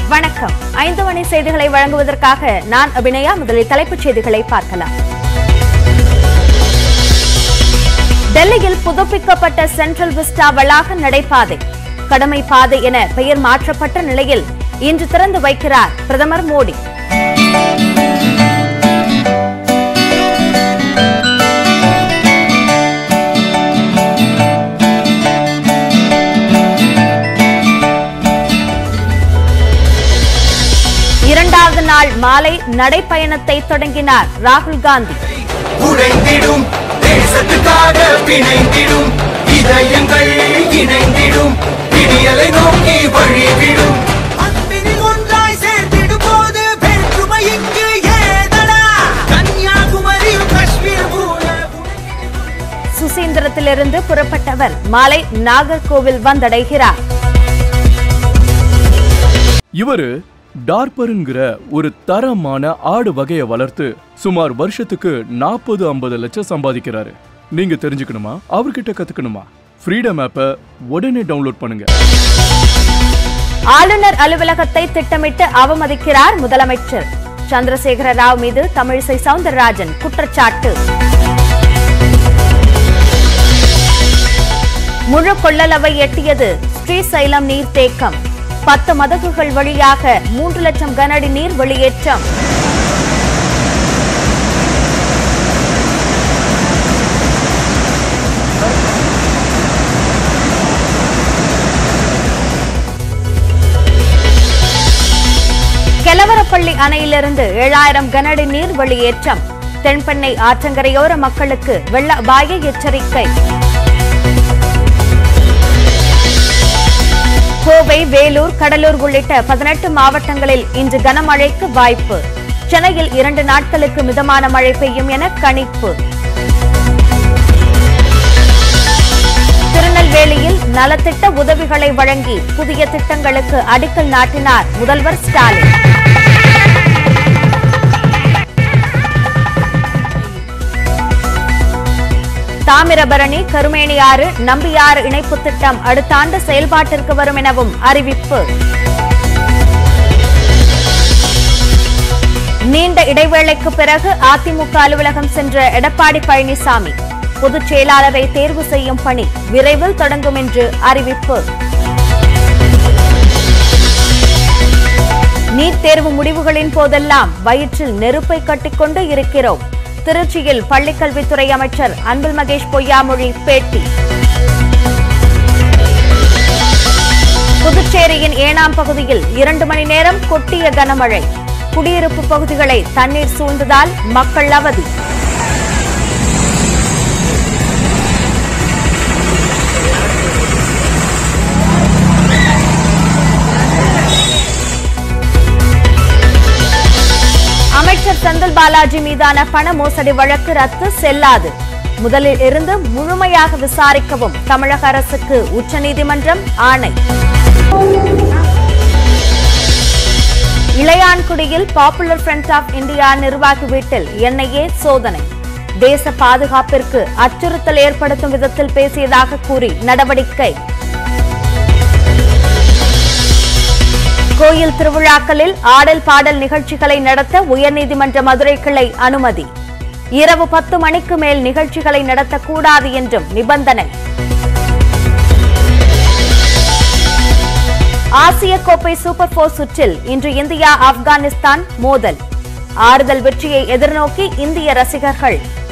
வணக்கம் ஐந்து மணி செய்திகளை வழங்குவதற்காக நான் அபிநயா முதலில் தலைப்புச் செய்திகளை பார்க்கலாம் டெல்லியில் புதுப்பிக்கப்பட்ட சென்ட்ரல் விஸ்டா வளாக நடைபாதை கடமை பாதை என பெயர் மாற்றப்பட்ட நிலையில் இன்று திறந்து வைக்கிறார் பிரதமர் மோடி இரண்டாவது நாள் மாலை நடைப்பயணத்தை தொடங்கினார் ராகுல் காந்தி உடைந்திடும் தேசத்துக்காக பிணைந்திடும் இதயங்கள் இணைந்திடும் விடியலை நோக்கி வழிவிடும் அன்பினில் ஒன்றாய் சேர்ந்திடும் போது வேற்றுமை இங்கு ஏதடா கன்னியாகுமரியும் காஷ்மீர் போல சுசீந்திரத்திலிருந்து புறப்பட்டவர் மாலை நாகர்கோவில் வந்தடைகிறார் இவரு டார்பருங்கிற ஒரு தரமான ஆடு வகையை வளர்த்து சுமார் வருஷத்துக்கு நாற்பது ஐம்பது லட்சம் சம்பாதிக்கிறாரு நீங்க தெரிஞ்சுக்கணுமா அவர்கிட்ட கத்துக்கணுமா ஃப்ரீடம் ஆப்பை உடனே டவுன்லோட் பண்ணுங்க ஆளுநர் அலுவலகத்தை திட்டமிட்டு அவமதிக்கிறார் முதலமைச்சர் சந்திரசேகர ராவ் மீது தமிழிசை சவுந்தரராஜன் குற்றச்சாட்டு முழு கொள்ளளவை எட்டியது ஸ்ரீசைலம் நீர்த்தேக்கம் பத்து மதகுகள் வழியாக மூன்று லட்சம் கனஅடி நீர் வெளியேற்றம் கெலவரப்பள்ளி அணையிலிருந்து ஏழாயிரம் கனஅடி நீர் வெளியேற்றம் தென்பெண்ணை ஆற்றங்கரையோர மக்களுக்கு வெள்ள அபாய எச்சரிக்கை கோவை வேலூர் கடலூர் உள்ளிட்ட பதினெட்டு மாவட்டங்களில் இன்று கனமழைக்கு வாய்ப்பு சென்னையில் இரண்டு நாட்களுக்கு மிதமான மழை பெய்யும் என கணிப்பு திருநெல்வேலியில் நலத்திட்ட உதவிகளை வழங்கி புதிய திட்டங்களுக்கு அடிக்கல் நாட்டினார் முதல்வர் ஸ்டாலின் தாமிரபரணி கருமேனியாறு நம்பியாறு இணைப்பு திட்டம் அடுத்த ஆண்டு செயல்பாட்டிற்கு வரும் எனவும் அறிவிப்பு நீண்ட இடைவேளைக்கு பிறகு அதிமுக அலுவலகம் சென்ற எடப்பாடி பழனிசாமி பொதுச் செயலாளரை தேர்வு செய்யும் பணி விரைவில் தொடங்கும் என்று அறிவிப்பு நீட் தேர்வு முடிவுகளின் போதெல்லாம் வயிற்றில் நெருப்பை கட்டிக்கொண்டு இருக்கிறோம் திருச்சியில் பள்ளிக்கல்வித்துறை அமைச்சர் அன்பில் மகேஷ் பொய்யாமொழி பேட்டி புதுச்சேரியின் ஏனாம் பகுதியில் இரண்டு மணி நேரம் கொட்டிய கனமழை குடியிருப்பு பகுதிகளை தண்ணீர் சூழ்ந்ததால் மக்கள் அவதி அமைச்சர் செந்தில் பாலாஜி மீதான பண மோசடி வழக்கு ரத்து செல்லாது முதலில் இருந்து முழுமையாக விசாரிக்கவும் தமிழக அரசுக்கு உச்சநீதிமன்றம் ஆணை இளையான்குடியில் பாப்புலர் ஃப்ரண்ட் ஆஃப் இந்தியா நிர்வாகி வீட்டில் என்ஐஏ சோதனை தேச பாதுகாப்பிற்கு அச்சுறுத்தல் ஏற்படுத்தும் விதத்தில் பேசியதாக கூறி நடவடிக்கை கோயில் திருவிழாக்களில் ஆடல் பாடல் நிகழ்ச்சிகளை நடத்த உயர்நீதிமன்ற மதுரை கிளை அனுமதி இரவு பத்து மணிக்கு மேல் நிகழ்ச்சிகளை நடத்தக்கூடாது என்றும் நிபந்தனை ஆசிய கோப்பை சூப்பர் போர் சுற்றில் இன்று இந்தியா ஆப்கானிஸ்தான் மோதல் ஆறுதல் வெற்றியை எதிர்நோக்கி இந்திய ரசிகர்கள்